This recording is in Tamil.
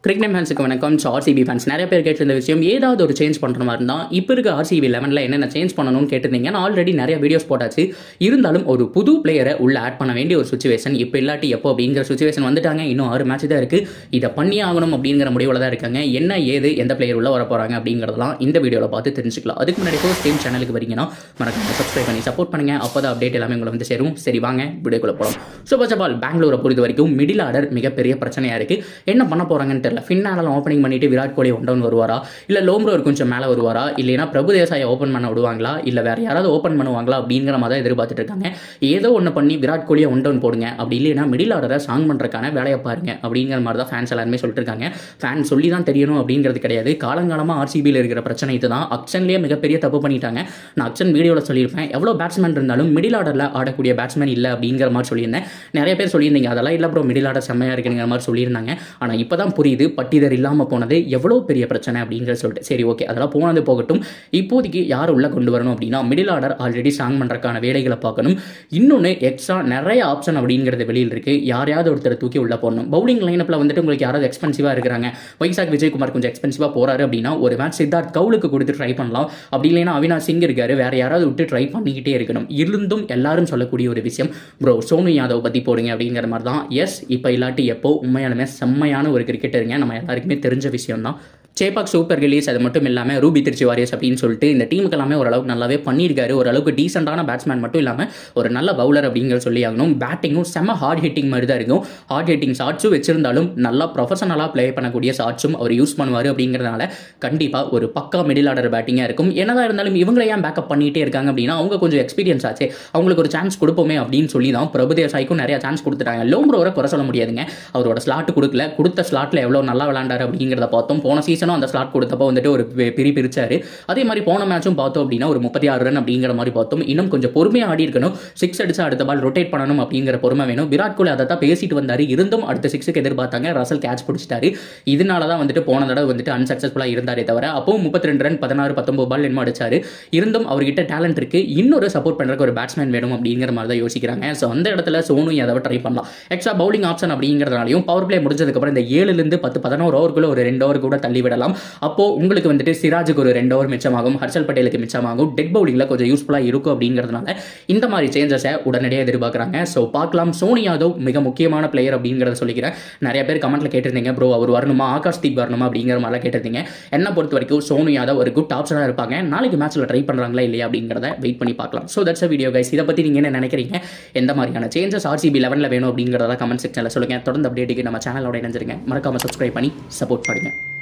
கிரிக்கெட் ஃபேன்ஸுக்கு வணக்கம் ஸோ ஆர்சிபி ஃபேன்ஸ் நிறைய பேர் கேட்டிருந்த விஷயம் ஏதாவது ஒரு சேஞ்ச் பண்ணுற மாதிரி இருந்தால் இப்போ இருக்க ஆர்சிபி லெவனில் என்னென்ன சேஞ்ச் பண்ணணும்னு கேட்டிருந்தீங்க நான் ஆல்ரெடி நிறைய வீடியோஸ் போட்டாச்சு இருந்தாலும் ஒரு புது பிளேயரை உள்ள ஆட் பண்ண வேண்டிய ஒரு சுச்சுவேஷன் இப்போ இல்லாட்டி எப்போ அப்படிங்கிற சுச்சுவேஷன் வந்துட்டாங்க இன்னும் ஆறு மேட்ச் தான் இருக்குது இதை பண்ணி ஆகணும் அப்படிங்கிற முடிவில் தான் இருக்காங்க என்ன ஏது எந்த பிளேயர் உள்ள வர போகிறாங்க அப்படிங்கிறதெல்லாம் இந்த வீடியோவில் பார்த்து தெரிஞ்சுக்கலாம் அதுக்கு முன்னாடி ஃபர்ஸ்ட் டைம் சேனலுக்கு வரீங்கன்னா மறக்காம சப்ஸ்கிரைப் பண்ணி சப்போர்ட் பண்ணுங்க அப்போ தான் அப்டேட் எல்லாமே உங்களை வந்து சேரும் சரி வாங்க வீடியோக்குள்ள போகலாம் ஸோ ஃபர்ஸ்ட் ஆஃப் ஆல் பெங்களூரை பொறுத்த வரைக்கும் மிடில் ஆர்டர் மிகப்பெரிய பிரச்சனையாக இருக்குது என்ன பண்ண போகிறாங்கன்னு தெரியல ஃபின்னால ஓப்பனிங் பண்ணிட்டு விராட் கோலி ஒன் டவுன் வருவாரா இல்லை லோம்ரோர் கொஞ்சம் மேலே வருவாரா இல்லைனா பிரபு தேசாயை ஓப்பன் பண்ண விடுவாங்களா இல்லை வேற யாராவது ஓப்பன் பண்ணுவாங்களா அப்படிங்கிற மாதிரி தான் எதிர்பார்த்துட்டு இருக்காங்க ஏதோ ஒன்று பண்ணி விராட் கோலியை ஒன் டவுன் போடுங்க அப்படி இல்லைனா மிடில் ஆர்டரை சாங் பண்ணுறக்கான வேலையை பாருங்க அப்படிங்கிற மாதிரி தான் ஃபேன்ஸ் எல்லாருமே சொல்லிட்டு இருக்காங்க ஃபேன் சொல்லி தான் தெரியணும் அப்படிங்கிறது கிடையாது காலங்காலமாக ஆர்சிபியில் இருக்கிற பிரச்சனை இதுதான் அக்ஷன்லேயே மிகப்பெரிய தப்பு பண்ணிட்டாங்க நான் அக்ஷன் வீடியோவில் சொல்லியிருப்பேன் எவ்வளோ பேட்ஸ்மேன் இருந்தாலும் மிடில் ஆர்டரில் ஆடக்கூடிய பேட்ஸ்மேன் இல்லை அப்படிங்கிற மாதிரி சொல்லியிருந்தேன் நிறைய பேர் சொல்லியிருந்தீங்க அதெல்லாம் இல்லை ப்ரோ மிடில் ஆர்டர் செம்மையாக இருக்குங்கிற மாதிரி சொல்லியிருந்தாங்க ஆனால் இப்போ தான் புரியுது பட்டிதர் இல்லாமல் போனது எவ்வளோ பெரிய பிரச்சனை அப்படிங்கிற சொல்லிட்டு சரி ஓகே அதெல்லாம் போனது போகட்டும் இப்போதைக்கு யார் உள்ளே கொண்டு வரணும் அப்படின்னா மிடில் ஆர்டர் ஆல்ரெடி சாங் பண்ணுறக்கான வேலைகளை பார்க்கணும் இன்னொன்று எக்ஸ்ட்ரா நிறைய ஆப்ஷன் அப்படிங்கிறது வெளியில் இருக்குது யாரையாவது ஒருத்தர் தூக்கி உள்ளே போடணும் பவுலிங் லைனப்பில் வந்துட்டு உங்களுக்கு யாராவது எக்ஸ்பென்சிவாக இருக்கிறாங்க வைசாக் விஜயகுமார் கொஞ்சம் எக்ஸ்பென்சிவாக போகிறாரு அப்படின்னா ஒரு மேட்ச் சித்தார்த் கவுலுக்கு கொடுத்து ட்ரை பண்ணலாம் அப்படி இல்லைன்னா அவினாஷ் சிங் இருக்காரு வேற யாராவது விட்டு ட்ரை பண்ணிக்கிட்டே இருக்கணும் இருந்தும் எல்லாரும் சொல்லக்கூடிய ஒரு விஷயம் ப்ரோ சோனு யாதவ் பற்றி போடுங்க அப்படிங்கிற மாதிரி தான் எஸ் இப்போ இல்லாட்டி எப்போ உண்மையாலுமே செம்மையான ஒரு கிரிக்கெட்டருங்க நம்ம எல்லாருக்குமே தெரிஞ்ச விஷயம் தான் சேப்பாக் சூப்பர் ரிலீஸ் அது மட்டும் இல்லாமல் ரூபி திருச்சி வாரியர்ஸ் அப்படின்னு சொல்லிட்டு இந்த டீமுக்கு எல்லாமே ஓரளவுக்கு நல்லாவே பண்ணியிருக்காரு ஓரளவுக்கு டீசெண்டான பேட்ஸ்மேன் மட்டும் இல்லாமல் ஒரு நல்ல பவுலர் அப்படிங்கிற சொல்லி ஆகணும் பேட்டிங்கும் செம்ம ஹார்ட் ஹிட்டிங் மாதிரி தான் இருக்கும் ஹார்ட் ஹிட்டிங் ஷாட்ஸும் வச்சிருந்தாலும் நல்லா ப்ரொஃபஷனலாக ப்ளே பண்ணக்கூடிய ஷாட்ஸும் அவர் யூஸ் பண்ணுவார் அப்படிங்கிறதுனால கண்டிப்பாக ஒரு பக்கா மிடில் ஆர்டர் பேட்டிங்காக இருக்கும் என்னதான் இருந்தாலும் இவங்களை ஏன் பேக்கப் பண்ணிகிட்டே இருக்காங்க அப்படின்னா அவங்க கொஞ்சம் எக்ஸ்பீரியன்ஸ் ஆச்சு அவங்களுக்கு ஒரு சான்ஸ் கொடுப்போமே அப்படின்னு சொல்லி தான் பிரபுதேசாய்க்கும் நிறைய சான்ஸ் கொடுத்துட்டாங்க லோம்ரோரை குறை சொல்ல முடியாதுங்க அவரோட ஸ்லாட் கொடுக்கல கொடுத்த ஸ்லாட்டில் எவ்வளோ நல்லா விளாண்டாரு அப்படிங்கிறத பார்த்தோம் போன சீசனும் அந்த ஸ்லாட் கொடுத்தப்போ வந்துட்டு ஒரு பிரி பிரிச்சாரு அதே மாதிரி போன மேட்சும் பார்த்தோம் அப்படின்னா ஒரு முப்பத்தி ஆறு ரன் அப்படிங்கிற மாதிரி பார்த்தோம் இன்னும் கொஞ்சம் பொறுமையாக ஆடி இருக்கணும் சிக்ஸ் அடிச்சா அடுத்த பால் ரொட்டேட் பண்ணணும் அப்படிங்கிற பொறுமை வேணும் விராட் கோலி அதை தான் பேசிட்டு வந்தார் இருந்தும் அடுத்த சிக்ஸுக்கு எதிர்பார்த்தாங்க ரசல் கேட்ச் பிடிச்சிட்டாரு இதனால தான் வந்துட்டு போன தடவை வந்துட்டு அன்சக்சஸ்ஃபுல்லாக இருந்தாரே தவிர அப்பவும் முப்பத்தி ரெண்டு ரன் பதினாறு பத்தொன்பது பால் என்ன அடிச்சாரு இருந்தும் அவர்கிட்ட டேலண்ட் இருக்கு இன்னொரு சப்போர்ட் பண்ணுறதுக்கு ஒரு பேட்ஸ்மேன் வேணும் அப்படிங்கிற மாதிரி தான் யோசிக்கிறாங்க ஸோ அந்த இடத்துல சோனு யாதவ ட்ரை பண்ணலாம் எக்ஸ்ட்ரா பவுலிங் ஆப்ஷன் அப்படிங்கிறதுனாலையும் பவர் பிளே முடிஞ்சதுக்கப்புறம் இந்த ஏழுலேருந்து பத்து பதினோரு ஓவருக்குள்ள ஒரு ரெண்டு ஓவர் கூட தள்ளி விடலாம் அப்போ உங்களுக்கு வந்துட்டு சிராஜுக்கு ஒரு ரெண்டு ஓவர் மிச்சமாகும் ஹர்ஷல் பட்டேலுக்கு மிச்சமாகும் டெட் பவுலிங்கில் கொஞ்சம் யூஸ்ஃபுல்லாக இருக்கும் அப்படிங்கிறதுனால இந்த மாதிரி சேஞ்சஸை உடனடியாக எதிர்பார்க்குறாங்க ஸோ பார்க்கலாம் சோனி யாதவ் மிக முக்கியமான பிளேயர் அப்படிங்கிறத சொல்லிக்கிறேன் நிறைய பேர் கமெண்ட்ல கேட்டிருந்தீங்க ப்ரோ அவர் வரணுமா ஆகாஷ் தீப் வரணுமா அப்படிங்கிற மாதிரிலாம் கேட்டிருந்தீங்க என்ன பொறுத்த வரைக்கும் சோனு யாதவ் ஒரு குட் ஆப்ஷனாக இருப்பாங்க நாளைக்கு மேட்ச்சில் ட்ரை பண்ணுறாங்களா இல்லையா அப்படிங்கிறத வெயிட் பண்ணி பார்க்கலாம் ஸோ தட்ஸ் வீடியோ கைஸ் இதை பற்றி நீங்கள் என்ன நினைக்கிறீங்க எந்த மாதிரியான சேஞ்சஸ் ஆர்சிபி லெவனில் வேணும் அப்படிங்கிறத கமெண்ட் செக்ஷனில் சொல்லுங்கள் தொடர்ந்து அப்டேட்டுக்கு நம்ம சேனலோட இணைஞ்சிருங்க மறக்காம சப்ஸ்கிரைப் பண்ணி சப்போர்ட் பண்ணுங்க